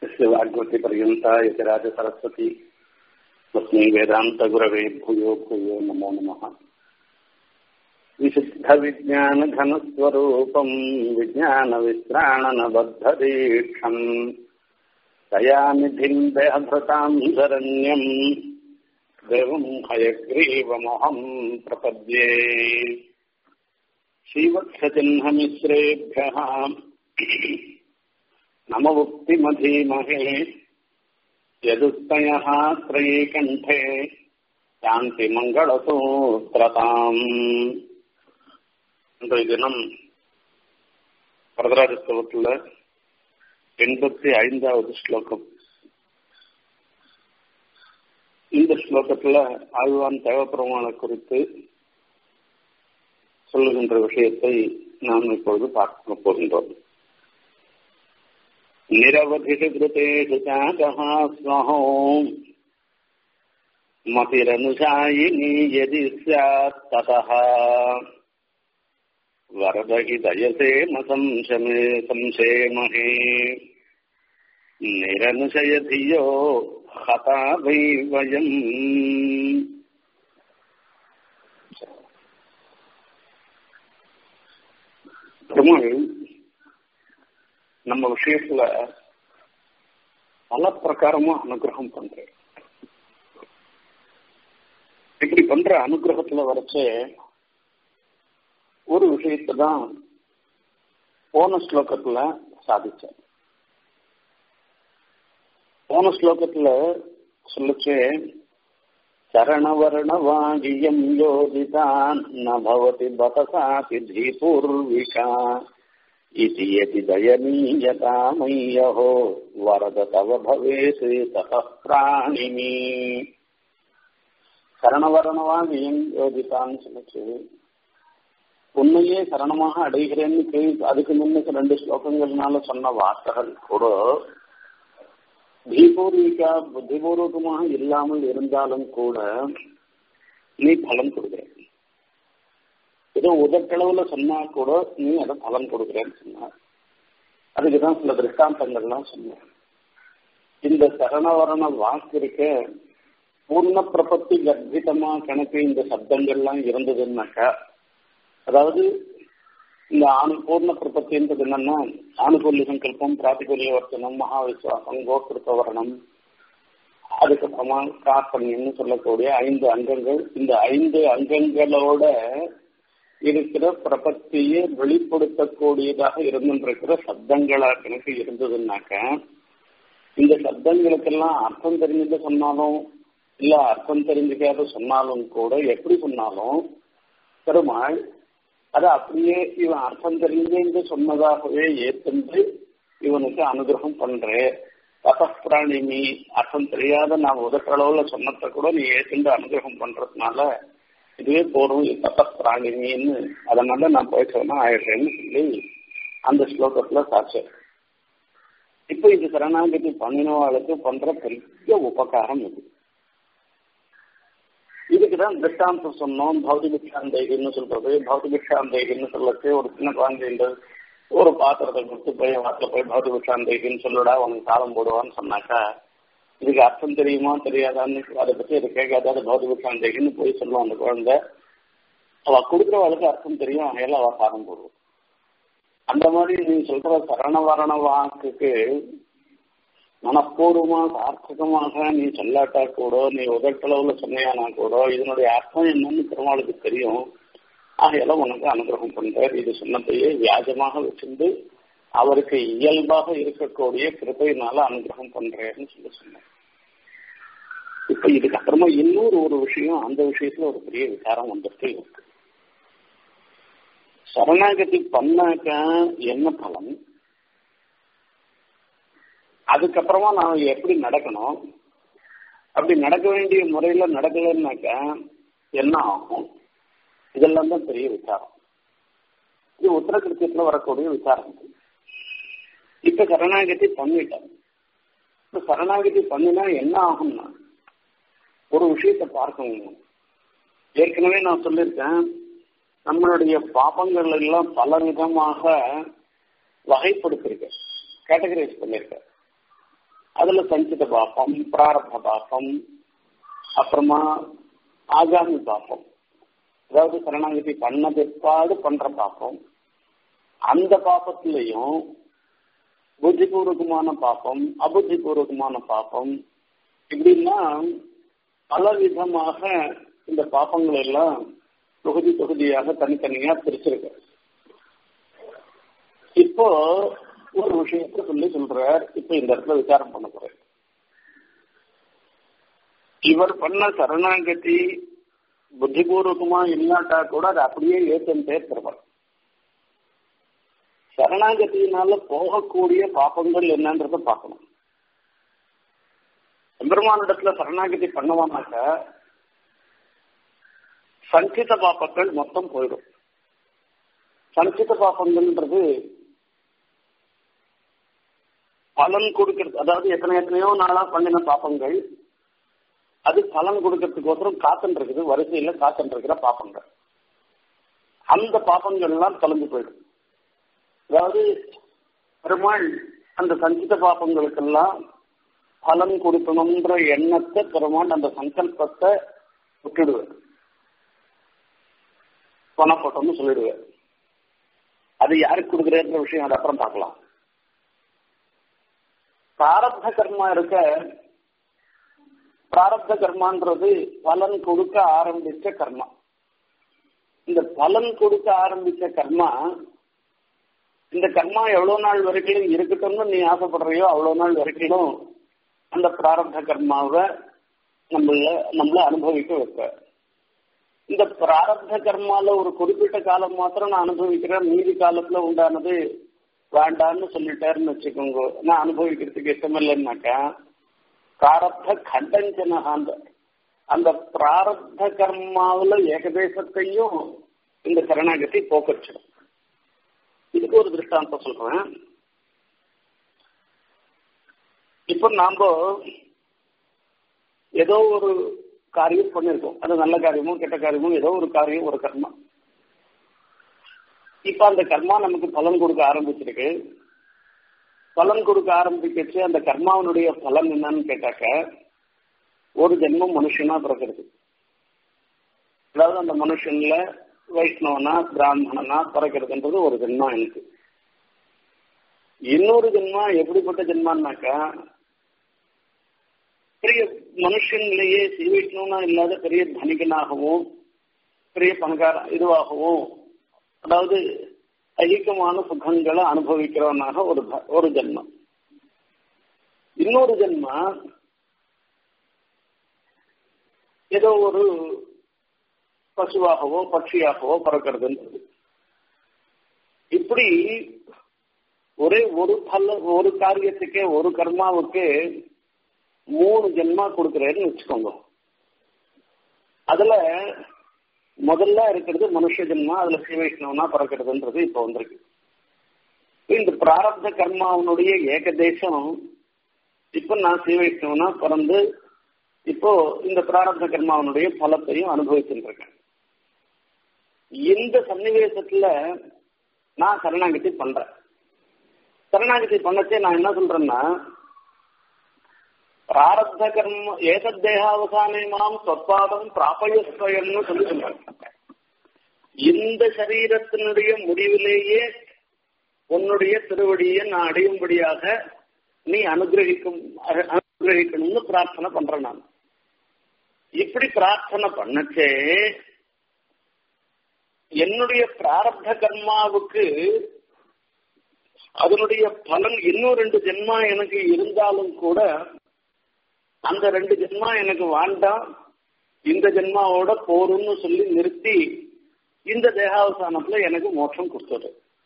यस्य वाग्वतीपर्यन्ता यतिराजसरस्वती तस्मै वेदान्तगुरवे भूयो भूयो नमो नमः विशुद्धविज्ञानघनस्वरूपम् विज्ञानविश्राणनबद्धदीक्षम् दयानिधिम् देहभृताम् शरण्यम् देवम् हयग्रीवमहम् प्रपद्ये श्रीवत्सचिह्नमिश्रेभ्यः नमवुक्तिमधीमहे यदुक्तयः त्रयी कण्ठे சாந்திமங்களசூத்திரதாம் இன்றைய தினம் வரதராஜஸ்தவத்தில் எண்பத்தி ஐந்தாவது ஸ்லோகம் இந்த ஸ்லோகத்துல ஆழ்வான் தேவப்பெருமான குறித்து சொல்லுகின்ற விஷயத்தை நாம் இப்பொழுது பார்க்க போகின்றோம் நிரவதிஷு கிருதேஷு சாகா ஸ்வஹோம் मतिरनुशायिनी यदि स्यात् ततः वरदहि दयसे न संशमे संशेमहे निरनुशय धियो हता वै वयम् பெருமாள் நம்ம விஷயத்துல பல பிரகாரமா அனுகிரகம் பண்றேன் இப்படி பண்ற அனுகிரகத்துல வரைச்சே ஒரு விஷயத்தை தான் போன ஸ்லோகத்துல சாதிச்சேன் போன ஸ்லோகத்துல சொல்லுச்சே சரணவர்ணவாகியம் யோதிதான் நபவதி பதசாதி தீபூர்விகா इति यदि दयनीयता मय्यहो वरद तव भवेत् ततः प्राणिनी சரணவரணவாக ஏன் யோகித்தான்னு சொல்லிச்சு உண்மையே சரணமாக அடைகிறேன்னு கேள்வி அதுக்கு முன்னுக்கு ரெண்டு ஸ்லோகங்கள்னால சொன்ன வார்த்தைகள் கூட தீபூர்விகா புத்திபூர்வகமாக இல்லாமல் இருந்தாலும் கூட நீ பலன் கொடுக்குற ஏதோ உதட்டளவுல சொன்னா கூட நீ அதை பலன் கொடுக்குறேன்னு சொன்ன அதுக்குதான் சில திருஷ்டாந்தங்கள்லாம் சொன்னேன் இந்த சரணவரண வாக்கு இருக்க பூர்ண பிரபத்தி கர்ப்பிதமா கணக்கு இந்த சப்தங்கள்லாம் இருந்ததுன்னாக்கா அதாவது இந்த ஆணு பூர்ண பிரபத்தின்றது என்னன்னா ஆணுகூல்ய சங்கல்பம் பிராத்திகூல்ய வர்த்தனம் மகா விசுவாசம் கோக்கிருத்த வரணம் அதுக்கப்புறமா காப்பண்யம்னு சொல்லக்கூடிய ஐந்து அங்கங்கள் இந்த ஐந்து அங்கங்களோட இருக்கிற பிரபத்தியை வெளிப்படுத்தக்கூடியதாக இருந்துருக்கிற சப்தங்களா கணக்கு இருந்ததுன்னாக்க இந்த சப்தங்களுக்கெல்லாம் அர்த்தம் தெரிஞ்சது சொன்னாலும் இல்ல அர்த்தம் தெரிஞ்சுக்காத சொன்னாலும் கூட எப்படி சொன்னாலும் பெருமாள் அதை அப்படியே இவன் அர்த்தம் தெரிஞ்சு சொன்னதாகவே ஏற்று இவனுக்கு அனுகிரகம் பண்றே தபப்பிராணினி அர்த்தம் தெரியாத நான் உதட்டளவுல சொன்னத கூட நீ ஏற்று அனுகிரகம் பண்றதுனால இதுவே போதும் தபப்பிராணினின்னு அதனால நான் போய் சொன்னா ஆயிடுறேன்னு சொல்லி அந்த ஸ்லோகத்துல சாட்சி இப்ப இது சரணாகதி பண்ணினவாளுக்கு பண்ற பெரிய உபகாரம் இது இதுக்குதான் திருஷ்டாந்தம் சொன்னோம் பௌதிபிக்ஷாந்தேகின்னு சொல்றது பௌதிபிக்ஷாந்தேகின்னு சொல்லச்சு ஒரு சின்ன குழந்தை ஒரு பாத்திரத்தை கொடுத்து போய் வாட்டில் போய் பௌதிபிக்ஷாந்தேகின்னு சொல்லடா உனக்கு காலம் போடுவான்னு சொன்னாக்கா இதுக்கு அர்த்தம் தெரியுமா தெரியாதான்னு அதை பத்தி அதை கேட்காத அது பௌதிபிக்ஷாந்தேகின்னு போய் சொல்லுவான் அந்த குழந்தை அவ கொடுக்குறவளுக்கு அர்த்தம் தெரியும் அதையெல்லாம் அவ காலம் போடுவோம் அந்த மாதிரி நீ சொல்ற சரணவரண வாக்குக்கு மனப்பூர்வமா சார்த்தகமாக நீ சொல்லாட்டா கூட நீ உதட்டளவுல சொன்னியானா கூட இதனுடைய அர்த்தம் என்னன்னு பெருமாளுக்கு தெரியும் ஆகையெல்லாம் உனக்கு அனுகிரகம் பண்றார் இது சொன்னதையே வியாஜமாக வச்சிருந்து அவருக்கு இயல்பாக இருக்கக்கூடிய கிருப்பையினால அனுகிரகம் பண்றேன்னு சொல்லி சொன்னார் இப்ப இதுக்கு அப்புறமா இன்னொரு ஒரு விஷயம் அந்த விஷயத்துல ஒரு பெரிய விசாரம் வந்துட்டு இருக்கு சரணாகதி பண்ணாக்க என்ன பலன் அதுக்கப்புறமா நான் எப்படி நடக்கணும் அப்படி நடக்க வேண்டிய முறையில நடக்கலன்னாக்கா என்ன ஆகும் இதெல்லாம் தான் பெரிய விசாரம் இது உத்தரகிருத்தியத்துல வரக்கூடிய விசாரம் இப்ப சரணாகதி பண்ணிட்டேன் இப்ப சரணாகதி பண்ணினா என்ன ஆகும்னா ஒரு விஷயத்தை பார்க்கணும் ஏற்கனவே நான் சொல்லியிருக்கேன் நம்மளுடைய பாபங்கள் எல்லாம் பல விதமாக வகைப்படுத்திருக்க கேட்டகரைஸ் பண்ணிருக்க அதுல சஞ்சித பாப்பம் பிராரப்த பாப்பம் அப்புறமா ஆகாமி பாப்பம் அதாவது சரணாகதி பண்ண பிற்பாடு பண்ற பாப்பம் அந்த பாப்பத்திலையும் புத்திபூர்வகமான பாப்பம் அபுத்திபூர்வகமான பாப்பம் இப்படின்னா பல விதமாக இந்த பாப்பங்கள் எல்லாம் தொகுதி தொகுதியாக தனித்தனியா பிரிச்சிருக்க இப்போ ஒரு விஷயத்த சொல்லி சொல்றார் இப்ப இந்த இடத்துல விசாரம் பண்ண போறேன் இவர் பண்ண சரணாகதி புத்திபூர்வகமா இல்லாட்டா கூட அதை அப்படியே ஏற்றுட்டே தருவார் சரணாகதியினால போகக்கூடிய பாப்பங்கள் என்னன்றத பார்க்கணும் எம்பெருமானிடத்துல சரணாகதி பண்ணுவானாக்க சஞ்சித பாப்பங்கள் மொத்தம் போயிடும் சஞ்சித பாப்பங்கள்ன்றது பலன் கொடுக்கறது அதாவது எத்தனை எத்தனையோ நாளா பண்ணின பாப்பங்கள் அது பலன் கொடுக்கறதுக்கோசரம் காத்துன்னு இருக்குது வரிசையில காத்துன்னு இருக்கிற பாப்பங்கள் அந்த பாப்பங்கள் எல்லாம் தொலைஞ்சு போயிடும் அதாவது பெருமாள் அந்த சஞ்சித பாப்பங்களுக்கெல்லாம் பலன் கொடுக்கணும்ன்ற எண்ணத்தை பெருமாள் அந்த சங்கல்பத்தை விட்டுடுவார் பணப்பட்டோம்னு சொல்லிடுவார் அது யாருக்கு கொடுக்குறேன்ற விஷயம் அது அப்புறம் பார்க்கலாம் பிராரப்த கர்மா இருக்க பிராரப்த கர்மான்றது பலன் கொடுக்க ஆரம்பிச்ச கர்மா இந்த பலன் கொடுக்க ஆரம்பிச்ச கர்மா இந்த கர்மா எவ்வளவு நாள் வரைக்கும் இருக்கட்டும்னு நீ ஆசைப்படுறியோ அவ்வளவு நாள் வரைக்கும் அந்த பிராரப்த கர்மாவை நம்மள நம்மள அனுபவிக்க வைப்ப இந்த பிராரப்த கர்மால ஒரு குறிப்பிட்ட காலம் மாத்திரம் நான் அனுபவிக்கிறேன் மீதி காலத்துல உண்டானது வேண்டான்னு சொல்லிட்டாருன்னு வச்சுக்கோங்க நான் அனுபவிக்கிறதுக்கு இஷ்டமில்லைன்னாக்கா பிராரப்த கண்டஞ்சன அந்த அந்த பிராரப்த கர்மாவில ஏகதேசத்தையும் இந்த சரணாகதி போக்கடிச்சிடும் இதுக்கு ஒரு திருஷ்டாந்தம் சொல்றேன் இப்ப நாம ஏதோ ஒரு காரியம் பண்ணிருக்கோம் அது நல்ல காரியமோ கெட்ட காரியமோ ஏதோ ஒரு காரியம் ஒரு கர்மா இப்ப அந்த கர்மா நமக்கு பலன் கொடுக்க ஆரம்பிச்சிருக்கு பலன் கொடுக்க ஆரம்பிக்கச்சு அந்த கர்மாவனுடைய பலன் என்னன்னு கேட்டாக்க ஒரு ஜென்மம் மனுஷனா பிறக்கிறது அதாவது அந்த மனுஷன்ல வைஷ்ணவனா பிராமணனா பிறக்கிறதுன்றது ஒரு ஜென்மா எனக்கு இன்னொரு ஜென்மா எப்படிப்பட்ட ஜென்மான்னாக்கா பெரிய மனுஷன்லேயே ஸ்ரீவைஷ்ணவனா இல்லாத பெரிய தனிகனாகவும் பெரிய பணக்கார இதுவாகவும் அதாவது அதிகமான சுகங்களை அனுபவிக்கிறவனாக ஒரு ஒரு ஜென்மம் இன்னொரு ஜென்மா ஏதோ ஒரு பசுவாகவோ பட்சியாகவோ பறக்கிறதுன்றது இப்படி ஒரே ஒரு பல ஒரு காரியத்துக்கே ஒரு கர்மாவுக்கு மூணு ஜென்மா கொடுக்குறேன்னு வச்சுக்கோங்க அதுல முதல்ல இருக்கிறது மனுஷ ஜென்மா அதுல ஸ்ரீவைஷ்ணவனா பிறக்கிறதுன்றது இப்ப வந்திருக்கு இந்த பிராரப்த கர்மாவனுடைய ஏகதேசம் இப்ப நான் ஸ்ரீவைஷ்ணவனா பிறந்து இப்போ இந்த பிராரப்த கர்மாவனுடைய பலத்தையும் அனுபவிச்சுட்டு இருக்கேன் இந்த சன்னிவேசத்துல நான் சரணாகதி பண்றேன் சரணாகதி பண்ணச்சே நான் என்ன சொல்றேன்னா பிராரப்த கர்ம ஏதத் தேகாவசானே மாம் சொற்பாதம் பிராபயஸ்வயம்னு சொல்லி சொல்றாங்க இந்த சரீரத்தினுடைய முடிவிலேயே உன்னுடைய திருவடியை நான் அடையும்படியாக நீ அனுகிரகிக்கும் அனுகிரகிக்கணும்னு பிரார்த்தனை பண்றேன் நான் இப்படி பிரார்த்தனை பண்ணச்சே என்னுடைய பிராரப்த கர்மாவுக்கு அதனுடைய பலன் இன்னும் ரெண்டு ஜென்மா எனக்கு இருந்தாலும் கூட அந்த ரெண்டு ஜென்மா எனக்கு வேண்டாம் இந்த ஜென்மாவோட போரும்னு சொல்லி நிறுத்தி இந்த தேகாவசானத்துல எனக்கு மோட்சம் கொடுத்தது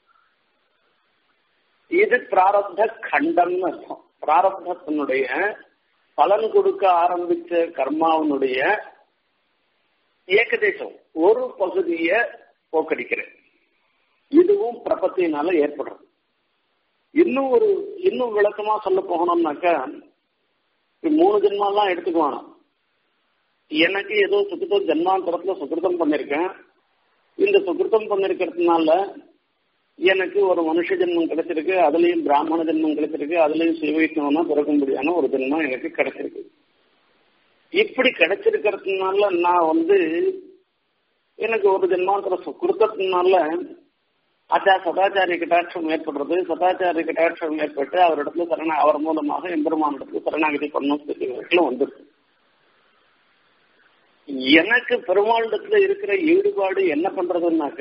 இது பிராரப்த கண்டம்னு அர்த்தம் பிராரப்தத்தினுடைய பலன் கொடுக்க ஆரம்பிச்ச கர்மாவனுடைய ஏகதேசம் ஒரு பகுதிய போக்கடிக்கிறேன் இதுவும் பிரபத்தினால ஏற்படுறது இன்னும் ஒரு இன்னும் விளக்கமா சொல்ல போகணும்னாக்கா மூணு ஜென்மாலாம் எடுத்துக்குவானா எனக்கு ஏதோ சுகிருத்தம் ஜென்மாந்தரத்துல சுகிருத்தம் பண்ணிருக்கேன் இந்த சுகிருத்தம் பண்ணிருக்கிறதுனால எனக்கு ஒரு மனுஷ ஜென்மம் கிடைச்சிருக்கு அதுலயும் பிராமண ஜென்மம் கிடைச்சிருக்கு அதுலயும் சிவவைஷ்ணவனா பிறக்கும்படியான ஒரு ஜென்மம் எனக்கு கிடைச்சிருக்கு இப்படி கிடைச்சிருக்கிறதுனால நான் வந்து எனக்கு ஒரு ஜென்மாந்திர கொடுத்ததுனால ஆச்சா சதாச்சாரிய கட்டாட்சம் ஏற்படுறது சதாச்சாரிய கட்டாட்சம் ஏற்பட்டு அவரிடத்துல சரண அவர் மூலமாக எம்பெருமான் இடத்துல சரணாகதி பண்ணும் ஸ்திதிகளும் வந்துருக்கு எனக்கு பெருமாளிடத்துல இருக்கிற ஈடுபாடு என்ன பண்றதுன்னாக்க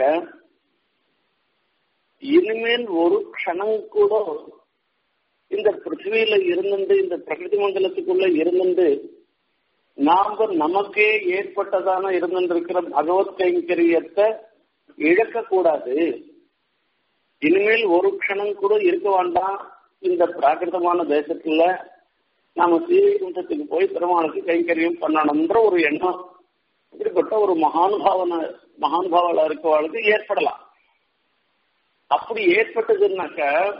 இனிமேல் ஒரு க்ஷணம் கூட இந்த பிருத்திவியில இருந்துட்டு இந்த பிரகிருதி மண்டலத்துக்குள்ள இருந்துட்டு நாம நமக்கே ஏற்பட்டதான இருந்திருக்கிற பகவத் கைங்கரியத்தை இழக்க கூடாது இனிமேல் ஒரு க்ஷணம் கூட இருக்க வேண்டாம் இந்த பிராகிருதமான தேசத்துல நாம ஸ்ரீவைகுண்டத்துக்கு போய் பெருமாளுக்கு கைங்கரியம் பண்ணணும்ன்ற ஒரு எண்ணம் இப்படிப்பட்ட ஒரு மகானுபாவன மகானுபாவலா இருக்கவாளுக்கு ஏற்படலாம் அப்படி ஏற்பட்டதுன்னாக்க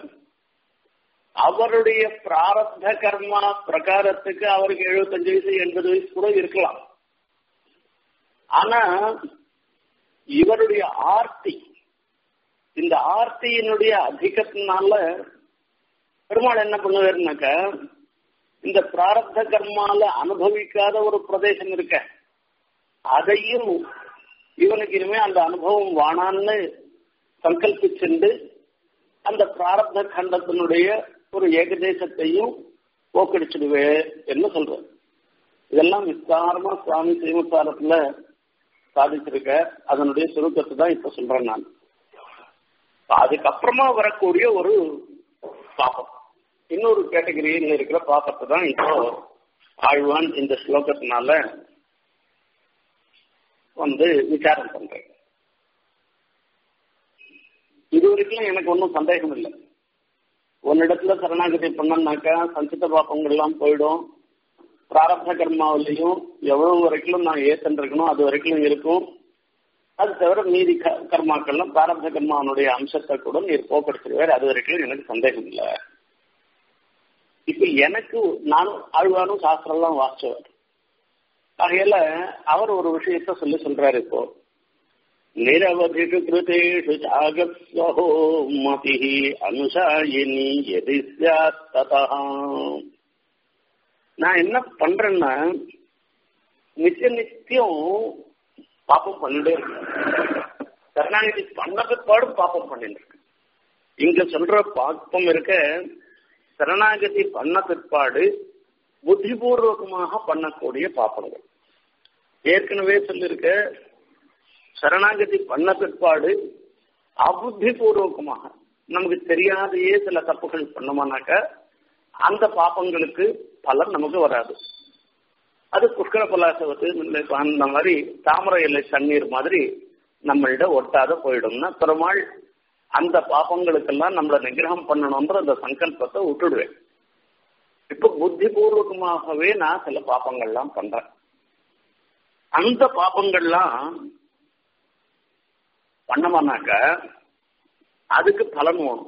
அவருடைய பிராரப்த கர்மா பிரகாரத்துக்கு அவருக்கு எழுபத்தஞ்சு வயசு எண்பது வயசு கூட இருக்கலாம் ஆனா இவருடைய ஆர்த்தி இந்த ஆர்த்தியினுடைய அதிகத்தினால பெருமாள் என்ன பண்ணுவாருனாக்க இந்த பிராரப்த கர்மால அனுபவிக்காத ஒரு பிரதேசம் இருக்க அதையும் இவனுக்கு இனிமே அந்த அனுபவம் வானான்னு சங்கல்பிச்சுண்டு அந்த பிராரப்த கண்டத்தினுடைய ஒரு ஏகதேசத்தையும் போக்கடிச்சிடுவே என்ன சொல்ற இதெல்லாம் விஸ்தாரமா சுவாமி சீமசாரத்துல சாதிச்சிருக்க அதனுடைய சுருக்கத்தை தான் இப்ப சொல்றேன் நான் அதுக்கப்புறமா வரக்கூடிய ஒரு பாப்பம் இன்னொரு கேட்டகரியில் இருக்கிற பாப்பத்தை தான் இப்போ ஆழ்வான் இந்த ஸ்லோகத்தினால வந்து விசாரம் பண்றேன் இது வரைக்கும் எனக்கு ஒன்றும் சந்தேகம் இல்லை உன்னிடத்துல சரணாகதி பண்ணனாக்கா சஞ்சித பாப்பங்கள்லாம் போயிடும் பிராரப்த கர்மாவிலையும் எவ்வளவு வரைக்கும் நான் ஏத்தன்றிருக்கணும் அது வரைக்கும் இருக்கும் அது தவிர மீதி கர்மாக்கள்லாம் பிராரப்த கர்மாவனுடைய அம்சத்தை கூட நீர் போக்கடிச்சிருவார் அது வரைக்கும் எனக்கு சந்தேகம் இல்லை இப்ப எனக்கு நானும் ஆழ்வானும் சாஸ்திரம்லாம் வாசிச்சவர் ஆகையில அவர் ஒரு விஷயத்த சொல்லி சொல்றாரு இப்போ நிரவதிஷு கிருதேஷு ஜாகத்வஹோ மதி அனுசாயினி எதி ததா நான் என்ன பண்றேன்னா நித்திய நித்தியம் பாப்பம் பண்ணிட்டே இருக்கேன் கருணாநிதி பண்ண பிற்பாடு பாப்பம் பண்ணிட்டு இருக்கு இங்க சொல்ற பாப்பம் இருக்க சரணாகதி பண்ண பிற்பாடு புத்திபூர்வகமாக பண்ணக்கூடிய பாப்பங்கள் ஏற்கனவே சொல்லியிருக்க சரணாகதி பண்ண பிற்பாடு அபுத்தி பூர்வகமாக நமக்கு தெரியாதையே சில தப்புகள் பண்ணோமானாக்க அந்த பாப்பங்களுக்கு பலன் நமக்கு வராது அது புஷ்கர பலாசவத்து அந்த மாதிரி தாமரை இலை தண்ணீர் மாதிரி நம்மள்ட ஒட்டாத போயிடும்னா பெருமாள் அந்த பாப்பங்களுக்கெல்லாம் நம்மளை நிகிரகம் பண்ணணும்ன்ற அந்த சங்கல்பத்தை விட்டுடுவேன் இப்ப புத்தி பூர்வகமாகவே நான் சில பாப்பங்கள்லாம் பண்றேன் அந்த பாப்பங்கள்லாம் பண்ணமானாக்க அதுக்கு பலன் வேணும்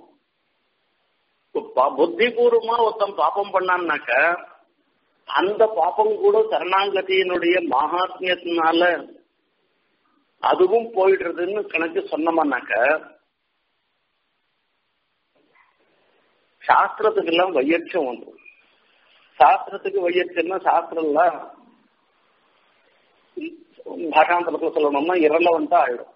புத்தி பூர்வமா ஒருத்தன் பாப்பம் பண்ணான்னாக்க அந்த பாப்பம் கூட சரணாங்கதியினுடைய மகாத்மியத்தினால அதுவும் போயிடுறதுன்னு கணக்கு சொன்னோம்னாக்க சாஸ்திரத்துக்கு எல்லாம் வையட்சம் வந்துடும் சாஸ்திரத்துக்கு வையட்சம்னா சாஸ்திரம்லாம் பாஷாந்தரத்தில் சொல்லணும்னா இரலவெண்டா ஆயிடும்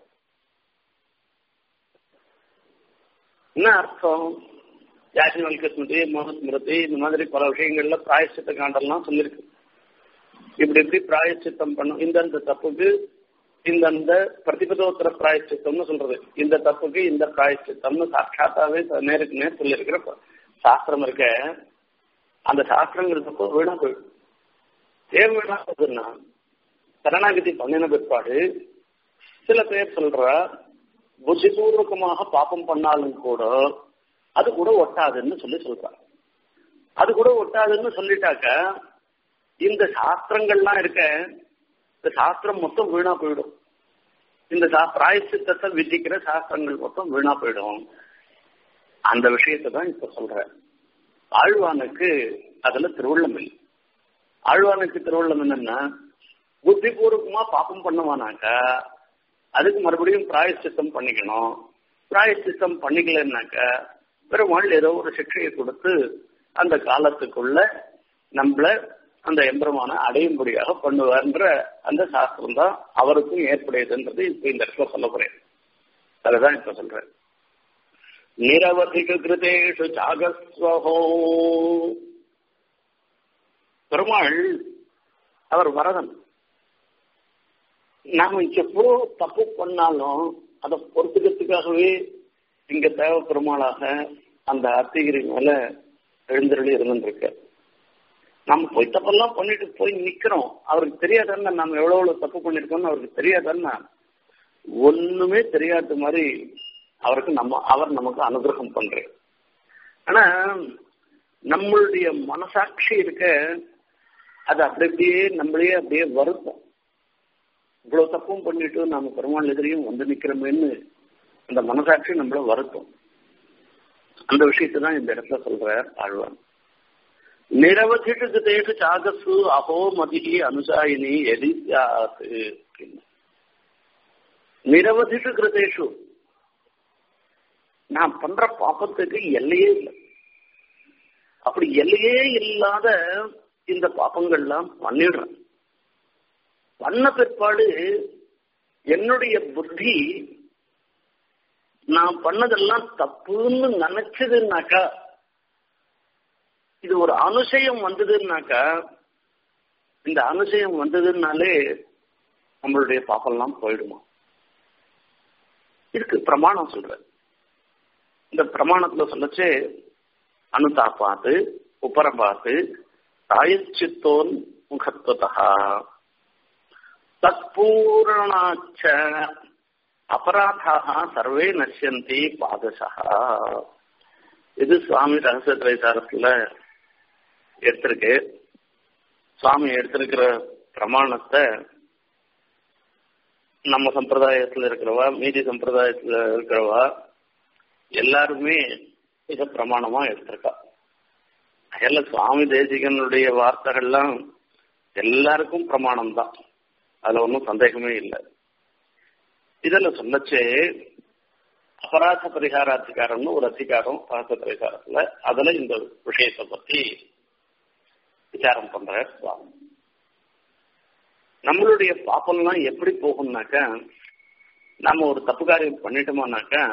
என்ன அர்த்தம் யாஜ்னவல்க ஸ்மிருதி மனுஸ்மிருதி இந்த மாதிரி பல விஷயங்கள்ல பிராயச்சித்த காண்டெல்லாம் சொல்லியிருக்கு இப்படி இப்படி பிராயச்சித்தம் பண்ணும் இந்தந்த தப்புக்கு இந்தந்த பிரதிபதோத்தர பிராயச்சித்தம்னு சொல்றது இந்த தப்புக்கு இந்த பிராயச்சித்தம்னு சாட்சாத்தாவே நேருக்கு நேர் சொல்லியிருக்கிற சாஸ்திரம் இருக்க அந்த சாஸ்திரங்கிறதுப்போ வீணா போயிடும் ஏன் வீணா போகுதுன்னா சரணாகதி பண்ணின பிற்பாடு சில பேர் சொல்ற புத்திபூர்வகமாக பாப்பம் பண்ணாலும் கூட அது கூட ஒட்டாதுன்னு சொல்லி சொல்றாங்க அது கூட ஒட்டாதுன்னு சொல்லிட்டாக்க இந்த சாஸ்திரங்கள்லாம் இருக்க இந்த சாஸ்திரம் மொத்தம் வீணா போயிடும் இந்த பிராயசித்தத்தை விதிக்கிற சாஸ்திரங்கள் மொத்தம் வீணா போயிடும் அந்த விஷயத்தை தான் இப்ப சொல்றேன் ஆழ்வானுக்கு அதுல திருவள்ளம் இல்லை ஆழ்வானுக்கு திருவள்ளம் என்னன்னா புத்திபூர்வகமா பாப்பம் பண்ணுவானாக்கா அதுக்கு மறுபடியும் பிராயசித்தம் பண்ணிக்கணும் பிராயச்சித்தம் பண்ணிக்கலன்னாக்க பெருமாள் ஏதோ ஒரு சிக்ஷையை கொடுத்து அந்த காலத்துக்குள்ள நம்மள அந்த எம்பெருமான அடையும்படியாக பண்ணுவார்ன்ற அந்த சாஸ்திரம் தான் அவருக்கும் ஏற்புடையதுன்றது இப்ப இந்த இடத்துல சொல்ல போறேன் அதுதான் இப்ப சொல்றேன் நிரவதிக கிருதேஷு சாகஸ்வஹோ பெருமாள் அவர் வரதன் நாம எப்போ தப்பு பண்ணாலும் அதை பொறுத்துக்கிறதுக்காகவே இங்க தேவ பெருமாளாக அந்த அத்திகிரி மேல எழுந்தருளி இருந்துருக்கு நம்ம போய் தப்பெல்லாம் பண்ணிட்டு போய் நிக்கிறோம் அவருக்கு தெரியாதானே நம்ம எவ்வளவு எவ்வளவு தப்பு பண்ணிருக்கோம்னு அவருக்கு தெரியாதானே ஒண்ணுமே தெரியாத மாதிரி அவருக்கு நம்ம அவர் நமக்கு அனுகிரகம் பண்றாரு ஆனா நம்மளுடைய மனசாட்சி இருக்க அது அப்படி அப்படியே நம்மளே அப்படியே வருத்தம் இவ்வளவு தப்பும் பண்ணிட்டு நாம பெருமாள் எதிரையும் வந்து நிக்கிறோமேன்னு அந்த மனசாட்சி நம்மள வருத்தம் அந்த விஷயத்தை தான் இந்த இடத்துல சொல்றார் ஆழ்வான் நிரவதிட்டு தேசு சாகசு அஹோ மதிஹி அனுசாயினி எலிசாத்து நிரவதிட்டு கிருதேஷு நான் பண்ற பாப்பத்துக்கு எல்லையே இல்லை அப்படி எல்லையே இல்லாத இந்த பாப்பங்கள்லாம் பண்ணிடுறேன் பண்ண பிற்பாடு என்னுடைய புத்தி நான் பண்ணதெல்லாம் தப்புன்னு நினைச்சதுன்னாக்கா இது ஒரு அனுசயம் வந்ததுன்னாக்கா இந்த அனுசயம் வந்ததுனாலே நம்மளுடைய பாப்பெல்லாம் போயிடுமா இதுக்கு பிரமாணம் சொல்ற இந்த பிரமாணத்துல சொல்லச்சு அனுதாபாத்து உபரபாத்து ராயச்சித்தோன் முகத்துவதா தற்பூரணாச்ச அபராதாக சர்வே நசியந்தி பாதசா இது சுவாமி ரகசிய திரைசாரத்துல எடுத்திருக்கு சுவாமி எடுத்திருக்கிற பிரமாணத்தை நம்ம சம்பிரதாயத்துல இருக்கிறவா மீதி சம்பிரதாயத்துல இருக்கிறவா எல்லாருமே இத பிரமாணமா எடுத்திருக்கா அதில் சுவாமி தேசிகனுடைய வார்த்தைகள்லாம் எல்லாருக்கும் பிரமாணம் தான் அதுல ஒன்றும் சந்தேகமே இல்லை இதுல சொல்லச்சே அபராத பரிகார அதிகாரம்னு ஒரு அதிகாரம் அபராத பரிகாரத்துல அதுல இந்த விஷயத்தை பத்தி விசாரம் பண்ற சுவாமி நம்மளுடைய பாப்பம்லாம் எப்படி போகும்னாக்கா நாம ஒரு தப்பு காரியம் பண்ணிட்டோமானாக்கா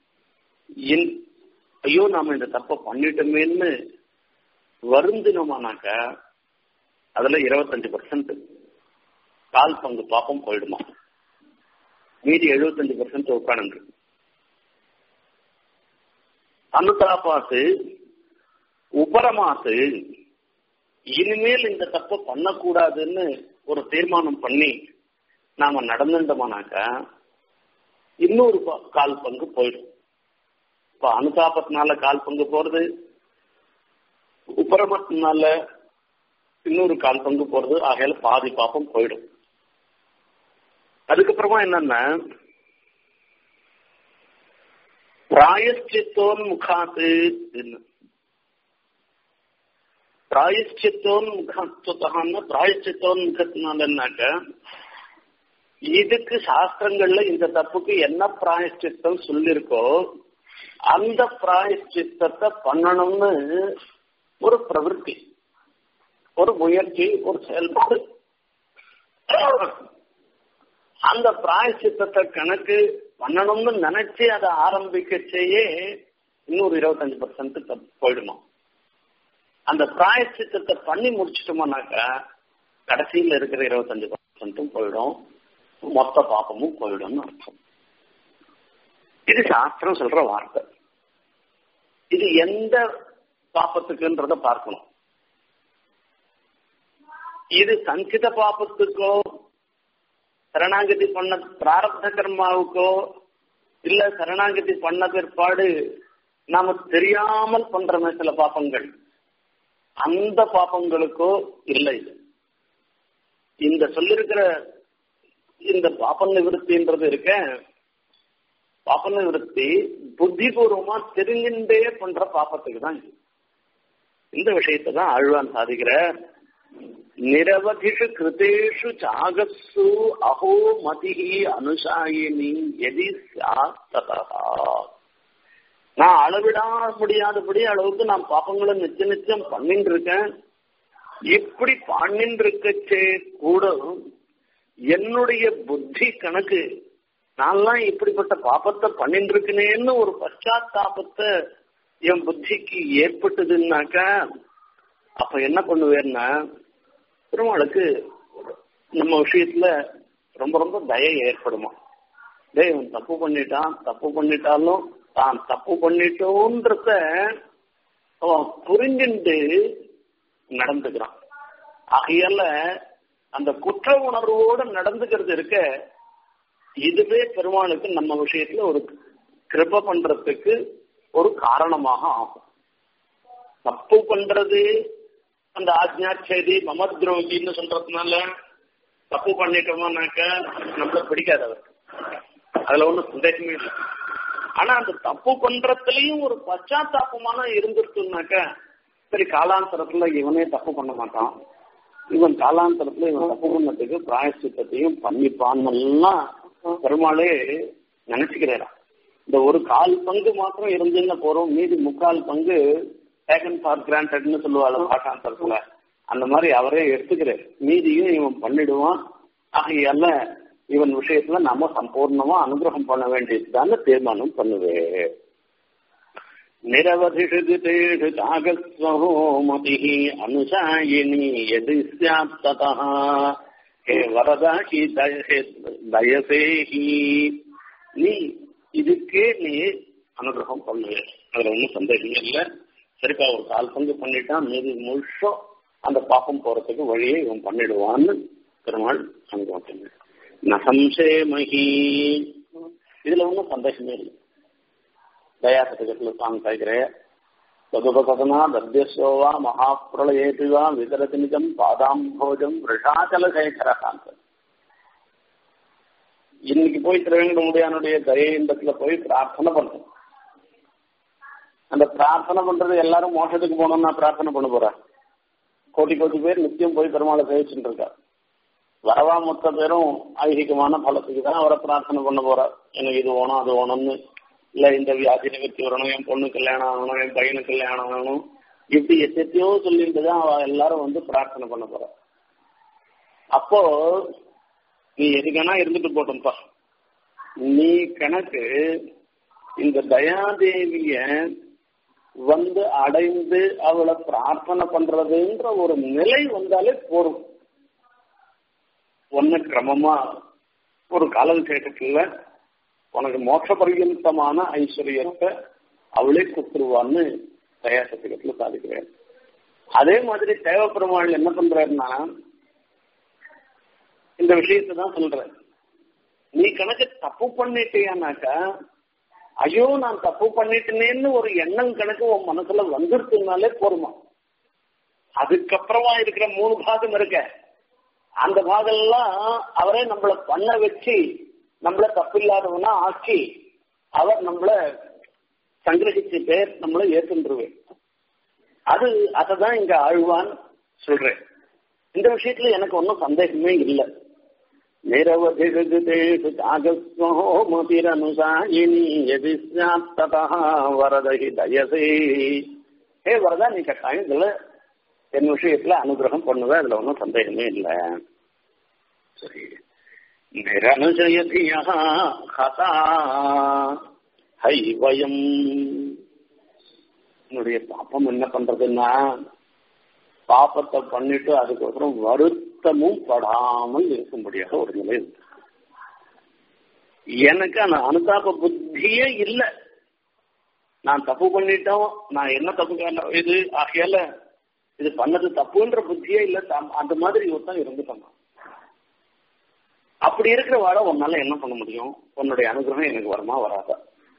ஐயோ நாம இந்த தப்பை பண்ணிட்டோமேன்னு வருந்தினோமானாக்கா அதுல இருபத்தஞ்சு பர்சன்ட் கால் பங்கு பாப்பம் போயிடுமா மீதி எழுபத்தஞ்சு பர்சன்ட் உட்காந்து அனுதாபாசு உபரமாசு இனிமேல் இந்த தப்பை பண்ணக்கூடாதுன்னு ஒரு தீர்மானம் பண்ணி நாம நடந்துட்டோமானாக்கா இன்னொரு கால் பங்கு போயிடும் இப்ப அனுதாபத்தினால கால் பங்கு போறது உபரமத்தினால இன்னொரு கால் பங்கு போறது ஆகையால பாதி பாப்பம் போயிடும் அதுக்கப்புறமா என்னன்னா பிராயஷ்சித்தோன் முகாத்து பிராயஷ்சித்தோன் முகத்துவத்தான பிராயஷ்சித்தோன் முகத்தினாலன்னாக்க இதுக்கு சாஸ்திரங்கள்ல இந்த தப்புக்கு என்ன பிராயஷ்சித்தம் சொல்லிருக்கோ அந்த பிராயஷ்சித்தத்தை பண்ணணும்னு ஒரு பிரவருத்தி ஒரு முயற்சி ஒரு செயல்பாடு அந்த பிராயசித்தத்தை கணக்கு பண்ணணும்னு நினைச்சு அதை ஆரம்பிக்க செய்ய இன்னொரு இருபத்தஞ்சு பர்சன்ட் போயிடணும் அந்த பிராயசித்தத்தை பண்ணி முடிச்சிட்டோம்னாக்கா கடைசியில் இருக்கிற இருபத்தஞ்சு பர்சன்ட்டும் போயிடும் மொத்த பாப்பமும் போயிடும்னு அர்த்தம் இது சாஸ்திரம் சொல்ற வார்த்தை இது எந்த பாப்பத்துக்குன்றத பார்க்கணும் இது சஞ்சித பாப்பத்துக்கோ சரணாகதி பண்ண பிராரப்த கர்மாவுக்கோ இல்ல சரணாகதி பண்ண பிற்பாடு நாம தெரியாமல் பண்றோமே சில பாப்பங்கள் அந்த பாப்பங்களுக்கோ இல்லை இந்த சொல்லிருக்கிற இந்த பாப்ப நிவர்த்தின்றது இருக்க பாப்ப நிவர்த்தி புத்திபூர்வமா தெரிஞ்சுட்டே பண்ற பாப்பத்துக்கு தான் இந்த விஷயத்தை தான் ஆழ்வான் சாதிக்கிற நிரவதிஷு கிருதேஷு சாகசு அஹோ மதிஹி அனுசாயினி எதி ததா நான் அளவிட முடியாதபடி அளவுக்கு நான் பாப்பங்களை நிச்சய நிச்சயம் பண்ணிட்டு இருக்கேன் இப்படி பண்ணிட்டு இருக்கச்சே கூட என்னுடைய புத்தி கணக்கு நான்லாம் இப்படிப்பட்ட பாப்பத்தை பண்ணிட்டு இருக்கனேன்னு ஒரு பశ్చాத்தாபத்தை என் புத்திக்கு ஏற்பட்டதுன்னாக்கா அப்ப என்ன பண்ணுவேன்னா பெருமாளுக்கு நம்ம விஷயத்துல ரொம்ப ரொம்ப தயை ஏற்படுமா டேய் இவன் தப்பு பண்ணிட்டான் தப்பு பண்ணிட்டாலும் தான் தப்பு பண்ணிட்டோன்றத அவன் புரிஞ்சுட்டு நடந்துக்கிறான் ஆகையால அந்த குற்ற உணர்வோடு நடந்துக்கிறது இருக்க இதுவே பெருமாளுக்கு நம்ம விஷயத்துல ஒரு கிருப பண்றதுக்கு ஒரு காரணமாக ஆகும் தப்பு பண்றது அந்த ஆஜ்ஞா செய்தி மமத்ரோகின்னு சொல்றதுனால தப்பு பண்ணிட்டோம்னாக்க நம்மள பிடிக்காது அவருக்கு அதுல ஒண்ணும் சந்தேகமே இல்லை ஆனா அந்த தப்பு பண்றதுலயும் ஒரு பச்சாத்தாபமான இருந்துருச்சுனாக்க சரி காலாந்தரத்துல இவனே தப்பு பண்ண மாட்டான் இவன் காலாந்தரத்துல இவன் தப்பு பண்ணதுக்கு பிராயசித்தத்தையும் பண்ணிப்பான்லாம் பெருமாளே நினைச்சுக்கிறாரா இந்த ஒரு கால் பங்கு மாத்திரம் இருந்துன்னு போறோம் மீதி முக்கால் பங்கு டேக்கன் ஃபார் கிராண்டட்னு சொல்லுவாள் பாட்டாந்தரத்துல அந்த மாதிரி அவரே எடுத்துக்கிறார் மீதியும் இவன் பண்ணிடுவான் ஆகையால இவன் விஷயத்துல நாம சம்பூர்ணமா அனுகிரகம் பண்ண வேண்டியதுதான் தீர்மானம் பண்ணுவேன் நிரவதிஷு தாகஸ்வமதி அனுசாயினி எது சாத் ததா ஹே வரதாகி தயசேஹி நீ இதுக்கே நீ அனுகிரகம் பண்ணுவே அதுல ஒன்றும் சந்தேகமே இல்லை சரிப்பா ஒரு கால் பங்கு பண்ணிட்டான் மீதி முழுஷம் அந்த பாப்பம் போறதுக்கு வழியை இவன் பண்ணிடுவான்னு பெருமாள் அனுபவம் பண்ணு நசம்சே மகி இதுல ஒன்றும் சந்தேகமே இல்லை தயா சதகத்துல சாமி சாய்க்கிறேன் சதுபகதனா தத்தியசோவா மகாப்பிரளயேபி வா விதரதி நிஜம் பாதாம்போஜம் ரிஷாச்சல சேகரகாந்த இன்னைக்கு போய் திருவேங்கடமுடியானுடைய தயேந்திரத்துல போய் பிரார்த்தனை பண்றோம் அந்த பிரார்த்தனை பண்றது எல்லாரும் மோசத்துக்கு போனோம்னா பிரார்த்தனை பண்ண போறா கோடி கோடி பேர் நித்தியம் போய் பெருமாளை சேவிச்சுட்டு இருக்கா வரவா மொத்த பேரும் ஐகிகமான பலத்துக்கு தான் அவரை பிரார்த்தனை பண்ண போறா எனக்கு இது வேணும் அது வேணும்னு இல்ல இந்த வியாதி நிவர்த்தி வரணும் என் பொண்ணு கல்யாணம் ஆகணும் என் பையனு கல்யாணம் ஆகணும் இப்படி எத்தையோ சொல்லிட்டு தான் அவ எல்லாரும் வந்து பிரார்த்தனை பண்ண போறா அப்போ நீ எதுக்கானா இருந்துட்டு போட்டோம்ப்பா நீ கணக்கு இந்த தயாதேவிய வந்து அடைந்து அவளை பிரார்த்தனை பண்றதுன்ற ஒரு நிலை வந்தாலே போரும் ஒன்னு கிரமமா ஒரு காலவிசேஷத்துல உனக்கு மோட்ச பர்யந்தமான ஐஸ்வர்யத்தை அவளே கொடுத்துருவான்னு தயாசத்துக்கத்துல சாதிக்கிறேன் அதே மாதிரி தேவப்பெருமாள் என்ன பண்றாருன்னா இந்த விஷயத்தை தான் சொல்றேன் நீ கணக்கு தப்பு பண்ணிட்டியானாக்கா ஐயோ நான் தப்பு பண்ணிட்டேனேன்னு ஒரு எண்ணம் கணக்கு உன் மனசுல வந்துருச்சுனாலே போருமா அதுக்கப்புறமா இருக்கிற மூணு பாகம் இருக்க அந்த பாகம் எல்லாம் அவரே நம்மள பண்ண வச்சு நம்மள தப்பில்லாதவனா ஆக்கி அவர் நம்மள சங்கிரகிச்சு பேர் நம்மள ஏற்றுருவேன் அது அததான் இங்க ஆழ்வான் சொல்றேன் இந்த விஷயத்துல எனக்கு ஒன்றும் சந்தேகமே இல்லை நிரவதிஷு தாகஸ்வமதிரனுசாயினி எதி ததா வரதகி தயசே ஹே வரதா நீ கட்டாயம் இதுல என் விஷயத்துல அனுகிரகம் பண்ணுவேன் அதுல ஒன்றும் சந்தேகமே இல்லை சரி நிரனுஜயதியா ஹதா ஹைவயம் என்னுடைய பாப்பம் என்ன பண்றதுன்னா பாப்பத்தை பண்ணிட்டு அதுக்கப்புறம் வருத்தமும் படாமல் இருக்கும்படியாக ஒரு நிலை இருக்கு எனக்கு அந்த அனுதாப புத்தியே இல்லை நான் தப்பு பண்ணிட்டோம் நான் என்ன தப்பு இது ஆகையால இது பண்ணது தப்புன்ற புத்தியே இல்லை அந்த மாதிரி ஒருத்தன் இருந்துட்டோம் அப்படி இருக்கிற வாழ உன்னால என்ன பண்ண முடியும் உன்னுடைய அனுகிரகம் எனக்கு வருமா வராதா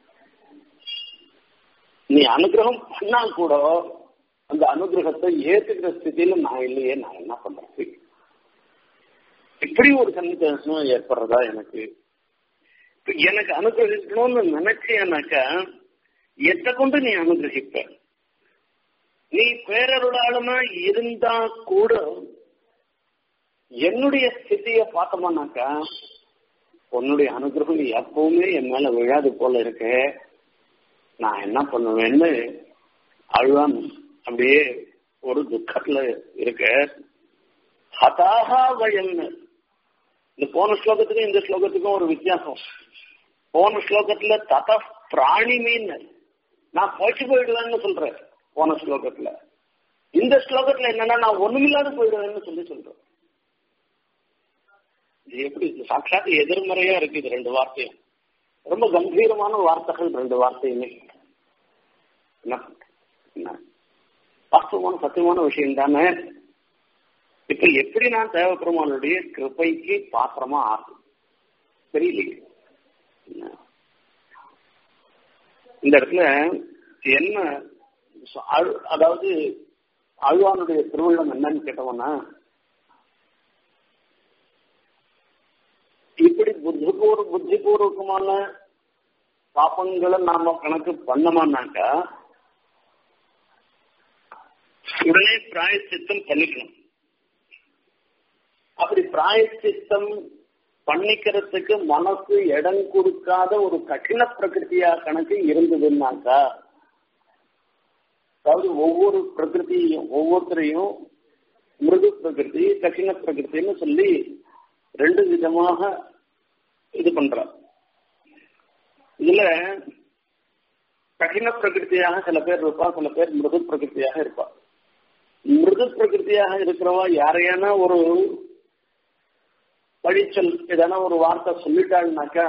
நீ அனுகிரகம் பண்ணா கூட அந்த அனுகிரகத்தை ஏத்துக்கிற ஸ்திதியில நான் இல்லையே நான் என்ன பண்றது இப்படி ஒரு சன்னிதாசனம் ஏற்படுறதா எனக்கு எனக்கு அனுகிரகிக்கணும்னு நினைச்சேனாக்கா எத்தை கொண்டு நீ அனுகிரகிப்ப நீ பேரருளாளுமா இருந்தா கூட என்னுடைய ஸ்திதிய பார்த்தோம்னாக்கா உன்னுடைய அனுகிரகம் எப்பவுமே என் மேல விழாது போல இருக்கு நான் என்ன பண்ணுவேன்னு அழுவான் அப்படியே ஒரு துக்கத்துல இருக்க ஹதாகா வயல்னு இந்த போன ஸ்லோகத்துக்கும் இந்த ஸ்லோகத்துக்கும் ஒரு வித்தியாசம் போன ஸ்லோகத்துல தத பிராணி மீன் நான் போச்சு போயிடுவேன்னு சொல்றேன் போன ஸ்லோகத்துல இந்த ஸ்லோகத்துல என்னன்னா நான் ஒண்ணுமில்லாத போயிடுவேன்னு சொல்லி சொல்றேன் இது எப்படி சாட்சாத் எதிர்மறையா இருக்கு இது ரெண்டு வார்த்தையும் ரொம்ப கம்பீரமான வார்த்தைகள் ரெண்டு வார்த்தையுமே என்ன என்ன வாஸ்தவமான சத்தியமான விஷயம் தானே இப்ப எப்படி நான் தேவப்பெருமானுடைய கிருப்பைக்கு பாத்திரமா ஆகும் தெரியலையே இந்த இடத்துல என்ன அதாவது அழ்வானுடைய திருவிழம் என்னன்னு கேட்டோம்னா இப்படி புத்திபூர்வ புத்திபூர்வகமான பாப்பங்களை நாம கணக்கு பண்ணோமானாக்கா உடனே பிராயச்சித்தம் பண்ணிக்கணும் அப்படி பிராயச்சித்தம் பண்ணிக்கிறதுக்கு மனசு இடம் கொடுக்காத ஒரு கঠিன பிரகிருத்தியா கணக்கு இருந்ததுன்னாக்கா அதாவது ஒவ்வொரு பிரகிருதியும் ஒவ்வொருத்தரையும் மிருது பிரகிருதி கঠিன பிரகிருத்தின்னு சொல்லி ரெண்டு விதமாக இது பண்ற இதுல கடின பிரகிருத்தியாக சில பேர் இருப்பா சில பேர் மிருது பிரகிருத்தியாக இருப்பா மிருது பிரகிருத்தியாக இருக்கிறவா யாரையான ஒரு பழிச்சொல் எதனா ஒரு வார்த்தை சொல்லிட்டாள்னாக்கா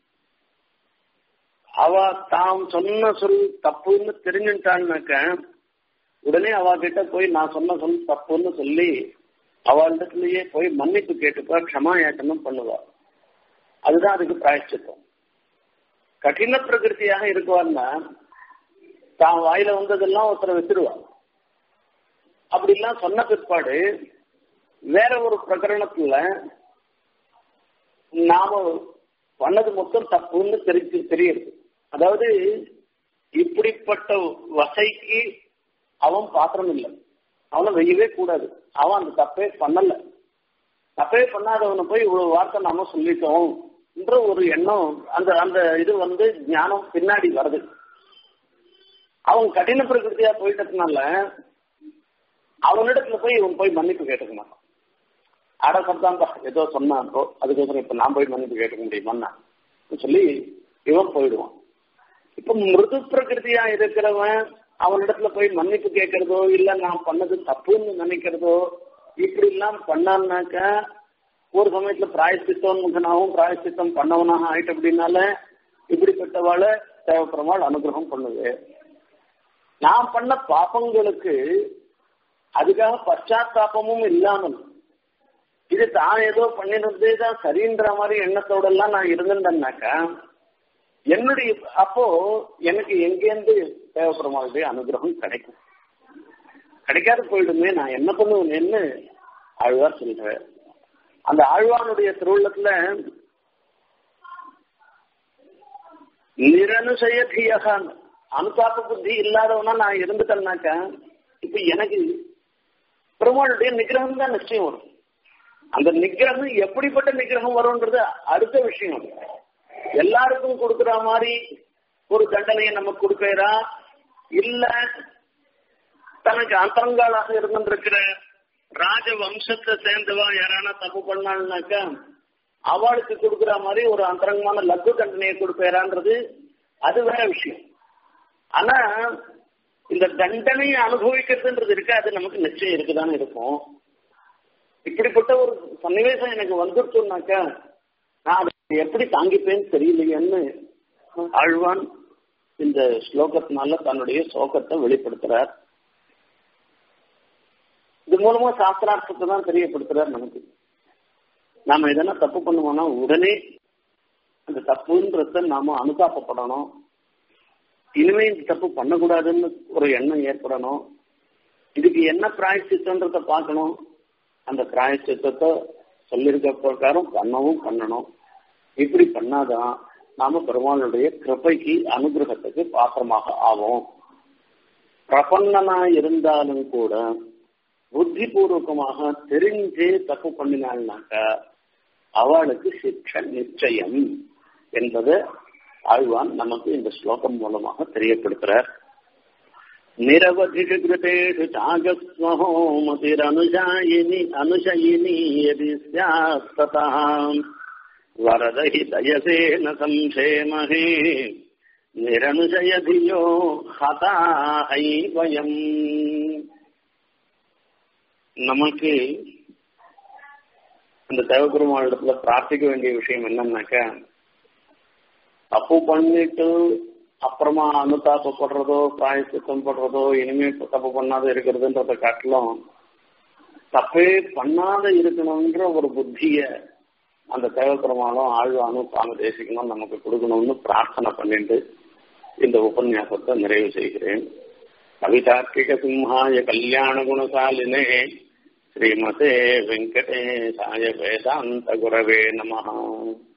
அவ தாம் சொன்ன சொல் தப்புன்னு தெரிஞ்சுட்டாள்னாக்க உடனே அவ கிட்ட போய் நான் சொன்ன சொல் தப்புன்னு சொல்லி அவளிடத்துலயே போய் மன்னிப்பு கேட்டுப்பா க்ஷமா யாட்டனம் பண்ணுவா அதுதான் அதுக்கு பிராயச்சித்தம் கடின பிரகிருத்தியாக இருக்குவான்னா தான் வாயில வந்ததெல்லாம் ஒருத்தரை வச்சிருவா அப்படிலாம் சொன்ன பிற்பாடு வேற ஒரு பிரகரணத்துல நாம பண்ணது மொத்தம் தப்புன்னு தெரிஞ்சு தெரியுது அதாவது இப்படிப்பட்ட வசைக்கு அவன் பாத்திரம் இல்லை அவனை வெய்யவே கூடாது அவன் அந்த தப்பே பண்ணல தப்பே பண்ணாதவனை போய் இவ்வளவு வார்த்தை நாம சொல்லிட்டோம் என்ற ஒரு எண்ணம் அந்த அந்த இது வந்து ஞானம் பின்னாடி வருது அவன் கடின பிரகிருத்தியா போயிட்டதுனால அவனிடத்துல போய் இவன் போய் மன்னிப்பு கேட்டுக்க மாட்டான் அட சப்தாம்பா ஏதோ சொன்னான்றோ அதுக்கப்புறம் இப்ப நான் போய் மன்னிப்பு கேட்டுக்க முடியுமா சொல்லி இவன் போயிடுவான் இப்ப மிருது பிரகிருதியா இருக்கிறவன் அவனிடத்துல போய் மன்னிப்பு கேட்கறதோ இல்ல நான் பண்ணது தப்புன்னு நினைக்கிறதோ இப்படி எல்லாம் பண்ணான்னாக்க ஒரு சமயத்துல பிராயசித்தோன்முகனாகவும் பிராயசித்தம் பண்ணவனாக ஆயிட்டு அப்படின்னால இப்படிப்பட்டவாளை தேவைப்படுறவாள் அனுகிரகம் பண்ணுது நான் பண்ண பாப்பங்களுக்கு அதுக்காக பశ్చాத்தாபமும் இல்லாமல் இது தான் ஏதோ பண்ணினதே தான் சரின்ற மாதிரி எண்ணத்தோட எல்லாம் நான் இருந்திருந்தேன்னாக்கா என்னுடைய அப்போ எனக்கு எங்கேருந்து தேவைப்படுறவங்களுடைய அனுகிரகம் கிடைக்கும் கிடைக்காது போயிடுமே நான் என்ன பண்ணுவேன்னு ஆழ்வார் சொல்றேன் அந்த ஆழ்வானுடைய திருவுள்ளத்துல நிரனுசயதியகான் அனுதாப புத்தி இல்லாதவனா நான் இருந்துட்டேன்னாக்கா இப்ப எனக்கு பெருமாளுடைய நிகிரகம் தான் நிச்சயம் வரும் அந்த நிகிரகம் எப்படிப்பட்ட நிகிரகம் வரும்ன்றது அடுத்த விஷயம் எல்லாருக்கும் கொடுக்குற மாதிரி ஒரு தண்டனையை நம்ம கொடுக்கிறா இல்ல தனக்கு அந்தரங்காளாக இருந்திருக்கிற ராஜ வம்சத்தை சேர்ந்தவா யாரான தப்பு பண்ணாள்னாக்கா அவளுக்கு கொடுக்குற மாதிரி ஒரு அந்தரங்கமான லக்கு தண்டனையை கொடுப்பேரான்றது அது வேற விஷயம் ஆனா இந்த தண்டனையை அனுபவிக்கிறதுன்றது இருக்கு அது நமக்கு நிச்சயம் இருக்குதானே இருக்கும் இப்படிப்பட்ட ஒரு சன்னிவேசம் எனக்கு வந்துருச்சுனாக்கா நான் அதை எப்படி தாங்கிப்பேன்னு தெரியலையேன்னு ஆழ்வான் இந்த ஸ்லோகத்தினால தன்னுடைய சோகத்தை வெளிப்படுத்துறார் இது மூலமா சாஸ்திரார்த்தத்தை தான் தெரியப்படுத்துறார் நமக்கு நாம எதனா தப்பு பண்ணுவோம்னா உடனே அந்த தப்புன்றத நாம அனுதாபப்படணும் இனிமே இந்த தப்பு பண்ணக்கூடாதுன்னு ஒரு எண்ணம் ஏற்படணும் இதுக்கு என்ன பிராயச்சித்தன்றத பார்க்கணும் அந்த பிராயச்சித்தத்தை சொல்லியிருக்க பிரகாரம் பண்ணவும் பண்ணணும் இப்படி பண்ணாதான் நாம பெருமாளுடைய கிருப்பைக்கு அனுகிரகத்துக்கு பாத்திரமாக ஆவோம் பிரபன்னனா இருந்தாலும் கூட புத்தி பூர்வகமாக தெரிஞ்சே தப்பு பண்ணினாள்னாக்கா அவளுக்கு சிக்ஷ நிச்சயம் என்பதை ஆழ்வான் நமக்கு இந்த ஸ்லோகம் மூலமாக தெரியப்படுத்துறார் நிரவதிஷு கிருதேஷு சாகஸ்மஹோ மதிரனுஷாயினி அனுஷயினி யதி ஸ்யாத் ததாம் வரதஹி தயசேன சம்சேமஹே நிரனுஷயதியோ ஹதா ஐவயம் நமக்கு அந்த தேவபெருமாளிடத்துல பிரார்த்திக்க வேண்டிய விஷயம் என்னன்னாக்கா தப்பு பண்ணிட்டு அப்புறமா அனுதாபப்படுறதோ பிராயசித்தம் படுறதோ இனிமே தப்பு பண்ணாத இருக்கிறதுன்றத காட்டிலும் தப்பே பண்ணாத இருக்கணும்ன்ற ஒரு புத்திய அந்த தேவபெருமானும் ஆழ்வானும் சுவாமி தேசிக்கணும் நமக்கு கொடுக்கணும்னு பிரார்த்தனை பண்ணிட்டு இந்த உபன்யாசத்தை நிறைவு செய்கிறேன் கவிதார்க்கிக சிம்ஹாய கல்யாண குணசாலினே ஸ்ரீமதே வெங்கடேசாய வேதாந்த குரவே நமஹ